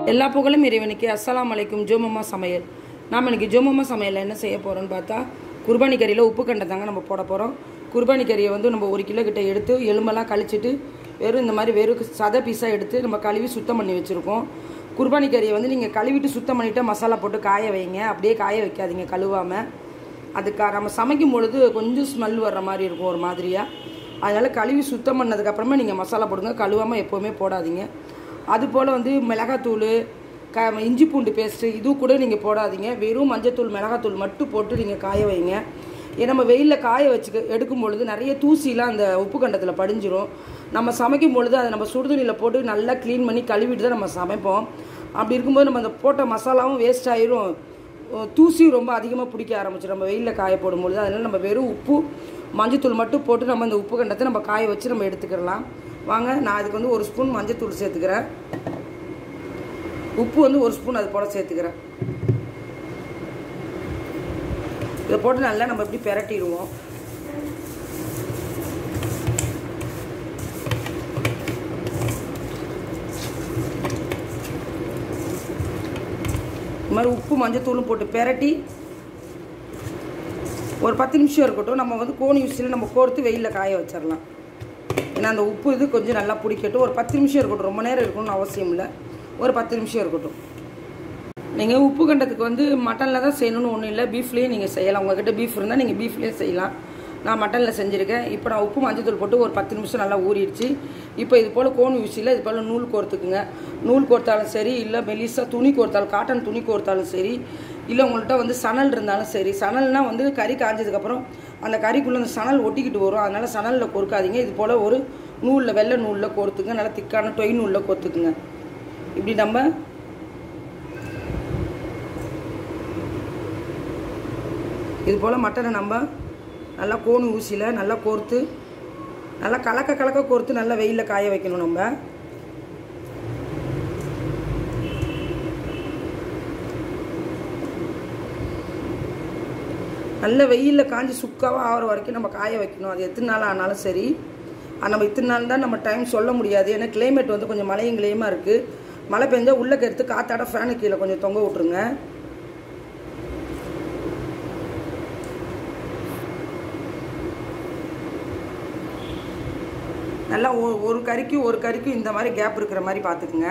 எல்லா புகழும் இறைவனுக்கு அஸ்ஸலாம் அலைக்கும் ஜோமம்மா சமையல் நாம் இன்னைக்கு ஜோமம்மா சமையலில் என்ன செய்ய போகிறோம்னு பார்த்தா குர்பானி கறியில் உப்பு கண்டை தாங்க நம்ம போட போகிறோம் குர்பானி கறியை வந்து நம்ம ஒரு கிலோ கிட்ட எடுத்து எலும்பெல்லாம் கழிச்சிட்டு வெறும் இந்த மாதிரி வெறும் சதை பீஸாக எடுத்து நம்ம கழுவி சுத்தம் பண்ணி வச்சுருக்கோம் குர்பானி கறியை வந்து நீங்கள் கழுவிட்டு சுத்தம் பண்ணிவிட்டு மசாலா போட்டு காய வைங்க அப்படியே காய வைக்காதீங்க கழுவாமல் அதுக்கு நம்ம சமைக்கும் பொழுது கொஞ்சம் ஸ்மெல் வர்ற மாதிரி இருக்கும் ஒரு மாதிரியாக அதனால் கழுவி சுத்தம் பண்ணதுக்கப்புறமா நீங்கள் மசாலா போடுங்க கழுவாமல் எப்போவுமே போடாதீங்க அதுபோல் வந்து மிளகாத்தூள் க இஞ்சி பூண்டு பேஸ்ட்டு இது கூட நீங்கள் போடாதீங்க வெறும் மஞ்சத்தூள் மிளகாத்தூள் மட்டும் போட்டு நீங்கள் காய வைங்க ஏன்னா நம்ம வெயிலில் காய வச்சுக்க எடுக்கும் பொழுது நிறைய தூசிலாம் அந்த உப்பு கண்டத்தில் படிஞ்சிரும் நம்ம சமைக்கும் பொழுது அதை நம்ம சுடுதண்ணியில் போட்டு நல்லா க்ளீன் பண்ணி கழுவிட்டு தான் நம்ம சமைப்போம் அப்படி இருக்கும்போது நம்ம அந்த போட்ட மசாலாவும் வேஸ்ட் ஆயிரும் தூசி ரொம்ப அதிகமாக பிடிக்க ஆரம்பிச்சிடும் நம்ம வெயிலில் காய போடும்பொழுது அதனால் நம்ம வெறும் உப்பு மஞ்சத்தூள் மட்டும் போட்டு நம்ம அந்த உப்பு கண்டத்தை நம்ம காய வச்சு நம்ம எடுத்துக்கிடலாம் வாங்க நான் அதுக்கு வந்து ஒரு ஸ்பூன் மஞ்சத்தூள் சேர்த்துக்கிறேன் உப்பு வந்து ஒரு ஸ்பூன் அது போல் சேர்த்துக்கிறேன் இதை போட்டு நல்லா நம்ம இப்படி பெரட்டிடுவோம் இந்த மாதிரி உப்பு மஞ்சத்தூளும் போட்டு பெரட்டி ஒரு பத்து நிமிஷம் இருக்கட்டும் நம்ம வந்து கோணி யூஸில் நம்ம கோர்த்து வெயிலில் காய வச்சிடலாம் ஏன்னா அந்த உப்பு இது கொஞ்சம் நல்லா பிடிக்கட்டும் ஒரு பத்து நிமிஷம் இருக்கட்டும் ரொம்ப நேரம் இருக்கணும்னு அவசியம் இல்லை ஒரு பத்து நிமிஷம் இருக்கட்டும் நீங்கள் உப்பு கண்டத்துக்கு வந்து மட்டனில் தான் செய்யணும்னு ஒன்றும் இல்லை பீஃப்லேயும் நீங்கள் செய்யலாம் உங்ககிட்ட பீஃப் இருந்தால் நீங்கள் பீஃப்லேயும் செய்யலாம் நான் மட்டனில் செஞ்சுருக்கேன் இப்போ நான் உப்பு மஞ்சத்தூள் போட்டு ஒரு பத்து நிமிஷம் நல்லா ஊறிடுச்சு இப்போ இது போல் கோன் ஊசியில் இது போல் நூல் கோர்த்துக்குங்க நூல் கோர்த்தாலும் சரி இல்லை மெலிசாக துணி கோர்த்தாலும் காட்டன் துணி கோர்த்தாலும் சரி இல்லை உங்கள்கிட்ட வந்து சணல் இருந்தாலும் சரி சணல்னால் வந்து கறி காஞ்சதுக்கப்புறம் அந்த கறிக்குள்ளே அந்த சணல் ஒட்டிக்கிட்டு வரும் அதனால் சணலில் கோர்க்காதீங்க இது போல் ஒரு நூலில் வெள்ளை நூலில் கோர்த்துங்க நல்லா திக்கான டொய் நூலில் கோர்த்துக்குங்க இப்படி நம்ம இது போல் மட்டனை நம்ம நல்லா கோணு ஊசியில் நல்லா கோர்த்து நல்லா கலக்க கலக்க கோர்த்து நல்லா வெயிலில் காய வைக்கணும் நம்ம நல்ல வெயிலில் காஞ்சி சுக்காவாக ஆகிற வரைக்கும் நம்ம காய வைக்கணும் அது எத்தனை நாள் ஆனாலும் சரி அது நம்ம இத்தனை நாள் தான் நம்ம டைம் சொல்ல முடியாது ஏன்னா கிளைமேட் வந்து கொஞ்சம் மழையும் கிளையமாக இருக்குது மழை பெஞ்சால் உள்ளே கருத்து காத்தாட ஃபேனு கீழே கொஞ்சம் தொங்க விட்ருங்க நல்லா ஒரு கறிக்கும் ஒரு கறிக்கும் இந்த மாதிரி கேப் இருக்கிற மாதிரி பார்த்துக்குங்க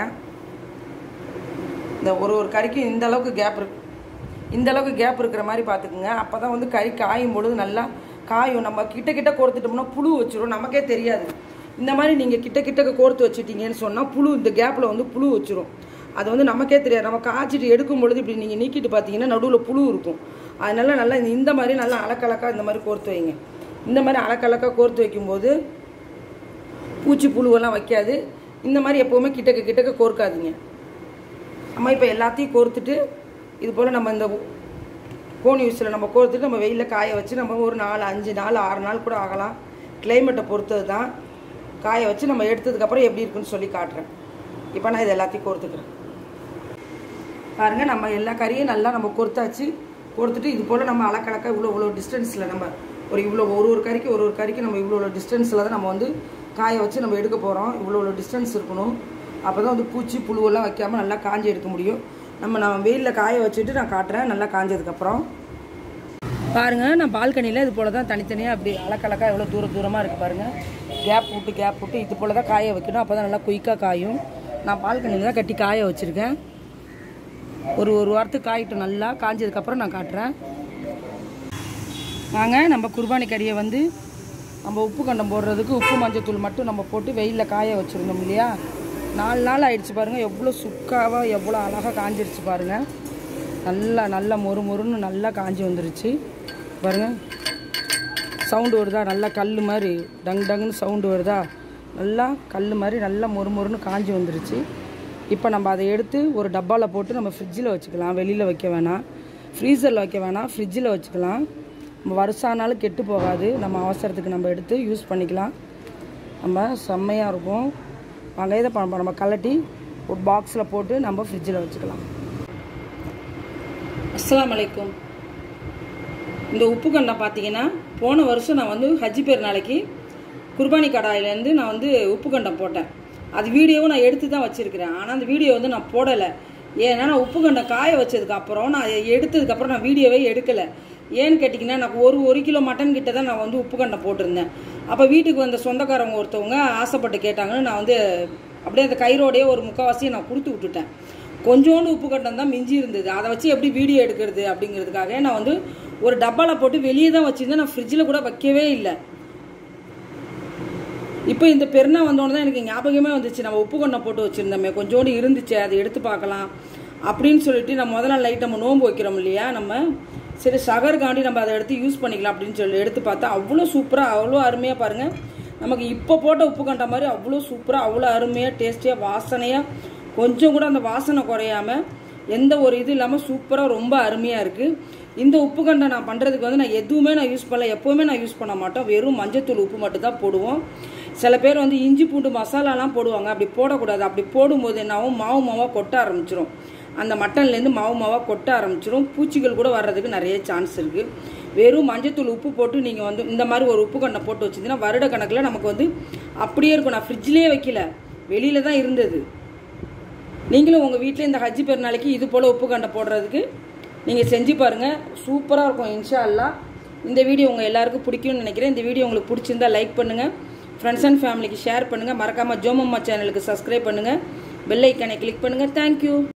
இந்த ஒரு ஒரு கறிக்கும் இந்த அளவுக்கு கேப் இருக்கு இந்த அளவுக்கு கேப் இருக்கிற மாதிரி பார்த்துக்குங்க அப்போ தான் வந்து கறி காயும் பொழுது நல்லா காயும் நம்ம கிட்ட கிட்ட கோர்த்துட்டோம்னா புழு வச்சிரும் நமக்கே தெரியாது இந்த மாதிரி நீங்கள் கிட்ட கிட்ட கோர்த்து வச்சுட்டீங்கன்னு சொன்னால் புழு இந்த கேப்பில் வந்து புழு வச்சிரும் அது வந்து நமக்கே தெரியாது நம்ம காய்ச்சிட்டு எடுக்கும் பொழுது இப்படி நீங்கள் நீக்கிட்டு பார்த்தீங்கன்னா நடுவில் புழு இருக்கும் அதனால நல்லா இந்த மாதிரி நல்லா அலக்கலக்காக இந்த மாதிரி கோர்த்து வைங்க இந்த மாதிரி அலக்கலக்காக கோர்த்து வைக்கும்போது பூச்சி புழுவெல்லாம் வைக்காது இந்த மாதிரி எப்போவுமே கிட்டக்க கிட்டக்க கோர்க்காதீங்க நம்ம இப்போ எல்லாத்தையும் கோர்த்துட்டு இது போல் நம்ம இந்த கோணி யூஸில் நம்ம கோர்த்துட்டு நம்ம வெயிலில் காய வச்சு நம்ம ஒரு நாலு அஞ்சு நாள் ஆறு நாள் கூட ஆகலாம் கிளைமேட்டை பொறுத்தது தான் காய வச்சு நம்ம எடுத்ததுக்கப்புறம் எப்படி இருக்குன்னு சொல்லி காட்டுறேன் இப்போ நான் இது எல்லாத்தையும் கோர்த்துக்கிறேன் பாருங்கள் நம்ம எல்லா கறியும் நல்லா நம்ம கொறுத்தாச்சு கொடுத்துட்டு இது போல் நம்ம அலக்கலக்க இவ்வளோ இவ்வளோ டிஸ்டன்ஸில் நம்ம ஒரு இவ்வளோ ஒரு ஒரு கறிக்கு ஒரு ஒரு கறிக்கு நம்ம இவ்வளோ இவ்வளோ டிஸ்டன்ஸில் தான் நம்ம வந்து காய வச்சு நம்ம எடுக்க போகிறோம் இவ்வளோ இவ்வளோ டிஸ்டன்ஸ் இருக்கணும் அப்போ தான் வந்து பூச்சி புழுவெல்லாம் வைக்காமல் நல்லா காஞ்சி எடுக்க முடியும் நம்ம நான் வெயிலில் காய வச்சுட்டு நான் காட்டுறேன் நல்லா காஞ்சதுக்கப்புறம் பாருங்கள் நான் பால்கனியில் இது போல் தான் தனித்தனியாக அப்படி அலக்கலக்கா எவ்வளோ தூர தூரமாக இருக்குது பாருங்கள் கேப் விட்டு கேப் விட்டு இது போல் தான் காய வைக்கணும் அப்போ தான் நல்லா குயிக்காக காயும் நான் பால்கனியில் தான் கட்டி காய வச்சுருக்கேன் ஒரு ஒரு வாரத்துக்கு காயிட்டும் நல்லா காஞ்சதுக்கப்புறம் நான் காட்டுறேன் வாங்க நம்ம குர்பானி கறியை வந்து நம்ம உப்பு கண்டம் போடுறதுக்கு உப்பு மஞ்சத்தூள் மட்டும் நம்ம போட்டு வெயிலில் காய வச்சுருந்தோம் இல்லையா நாலு நாள் ஆயிடுச்சு பாருங்கள் எவ்வளோ சுக்காவாக எவ்வளோ அழகாக காஞ்சிருச்சு பாருங்கள் நல்லா நல்லா மொறு மொறுன்னு நல்லா காஞ்சி வந்துருச்சு பாருங்கள் சவுண்டு வருதா நல்லா கல் மாதிரி டங் டங்குன்னு சவுண்டு வருதா நல்லா கல் மாதிரி நல்லா மொறு மொறுன்னு காஞ்சி வந்துருச்சு இப்போ நம்ம அதை எடுத்து ஒரு டப்பாவில் போட்டு நம்ம ஃப்ரிட்ஜில் வச்சுக்கலாம் வெளியில் வைக்க வேணாம் ஃப்ரீசரில் வைக்க வேணாம் ஃப்ரிட்ஜில் வச்சுக்கலாம் நம்ம வருஷானாலும் கெட்டு போகாது நம்ம அவசரத்துக்கு நம்ம எடுத்து யூஸ் பண்ணிக்கலாம் நம்ம செம்மையாக இருக்கும் வாங்க இதை பண்ண நம்ம கலட்டி ஒரு பாக்ஸில் போட்டு நம்ம ஃப்ரிட்ஜில் வச்சுக்கலாம் அஸ்ஸலாமு அலைக்கும் இந்த உப்பு கண்டம் பார்த்தீங்கன்னா போன வருஷம் நான் வந்து ஹஜ்ஜி பேர் நாளைக்கு குர்பானி கடாயிலேருந்து நான் வந்து உப்பு கண்டம் போட்டேன் அது வீடியோவும் நான் எடுத்து தான் வச்சுருக்கிறேன் ஆனால் அந்த வீடியோ வந்து நான் போடலை ஏன்னா நான் உப்பு கண்டை காய வச்சதுக்கு அப்புறம் நான் எடுத்ததுக்கப்புறம் நான் வீடியோவே எடுக்கலை ஏன்னு கேட்டிங்கன்னா நான் ஒரு ஒரு கிலோ மட்டன் கிட்ட தான் நான் வந்து உப்பு கண்டை போட்டிருந்தேன் அப்போ வீட்டுக்கு வந்த சொந்தக்காரவங்க ஒருத்தவங்க ஆசைப்பட்டு கேட்டாங்கன்னு நான் வந்து அப்படியே அந்த கயிறோடையே ஒரு முக்கால்வாசியை நான் கொடுத்து விட்டுட்டேன் கொஞ்சோண்டு உப்பு கண்டம் தான் மிஞ்சி இருந்தது அதை வச்சு எப்படி வீடியோ எடுக்கிறது அப்படிங்கிறதுக்காக நான் வந்து ஒரு டப்பாவில் போட்டு வெளியே தான் வச்சுருந்தேன் நான் ஃப்ரிட்ஜில் கூட வைக்கவே இல்லை இப்போ இந்த பெருநா வந்தோடனே தான் எனக்கு ஞாபகமே வந்துச்சு நம்ம உப்பு கொண்டை போட்டு வச்சுருந்தோமே கொஞ்சோண்டு இருந்துச்சு அதை எடுத்து பார்க்கலாம் அப்படின்னு சொல்லிட்டு நம்ம முதல் நாள் லைட் நம்ம நோன்பு வைக்கிறோம் இல்லையா நம்ம சரி சகருக்காண்டி நம்ம அதை எடுத்து யூஸ் பண்ணிக்கலாம் அப்படின்னு சொல்லி எடுத்து பார்த்தா அவ்வளோ சூப்பராக அவ்வளோ அருமையாக பாருங்கள் நமக்கு இப்போ போட்ட உப்பு கண்ட மாதிரி அவ்வளோ சூப்பராக அவ்வளோ அருமையாக டேஸ்டியாக வாசனையாக கொஞ்சம் கூட அந்த வாசனை குறையாம எந்த ஒரு இது இல்லாமல் சூப்பராக ரொம்ப அருமையாக இருக்குது இந்த உப்பு கண்டை நான் பண்ணுறதுக்கு வந்து நான் எதுவுமே நான் யூஸ் பண்ணல எப்போவுமே நான் யூஸ் பண்ண மாட்டோம் வெறும் மஞ்சத்தூள் உப்பு மட்டும் தான் போடுவோம் சில பேர் வந்து இஞ்சி பூண்டு மசாலாலாம் போடுவாங்க அப்படி போடக்கூடாது அப்படி போடும்போது என்னாவும் மாவு மாவாக கொட்ட ஆரம்பிச்சிரும் அந்த மட்டன்லேருந்து மாவு மாவாக கொட்ட ஆரம்பிச்சிரும் பூச்சிகள் கூட வர்றதுக்கு நிறைய சான்ஸ் இருக்குது வெறும் மஞ்சத்தூள் உப்பு போட்டு நீங்கள் வந்து இந்த மாதிரி ஒரு உப்பு கண்ணை போட்டு வச்சிங்கன்னா வருட கணக்கில் நமக்கு வந்து அப்படியே இருக்கும் நான் ஃப்ரிட்ஜ்லேயே வைக்கல வெளியில தான் இருந்தது நீங்களும் உங்கள் வீட்டில் இந்த ஹஜ்ஜி பெருநாளைக்கு இது போல் உப்பு கண்டை போடுறதுக்கு நீங்கள் செஞ்சு பாருங்கள் சூப்பராக இருக்கும் இன்ஷா அல்லா இந்த வீடியோ உங்கள் எல்லாருக்கும் பிடிக்கும்னு நினைக்கிறேன் இந்த வீடியோ உங்களுக்கு பிடிச்சிருந்தா லைக் பண்ணுங்கள் ஃப்ரெண்ட்ஸ் அண்ட் ஃபேமிலிக்கு ஷேர் பண்ணுங்கள் மறக்காமல் ஜோமம்மா சேனலுக்கு சப்ஸ்கிரைப் பண்ணுங்கள் பெல் ஐக்கானை கிளிக் பண்ணுங்கள் தேங்க்யூ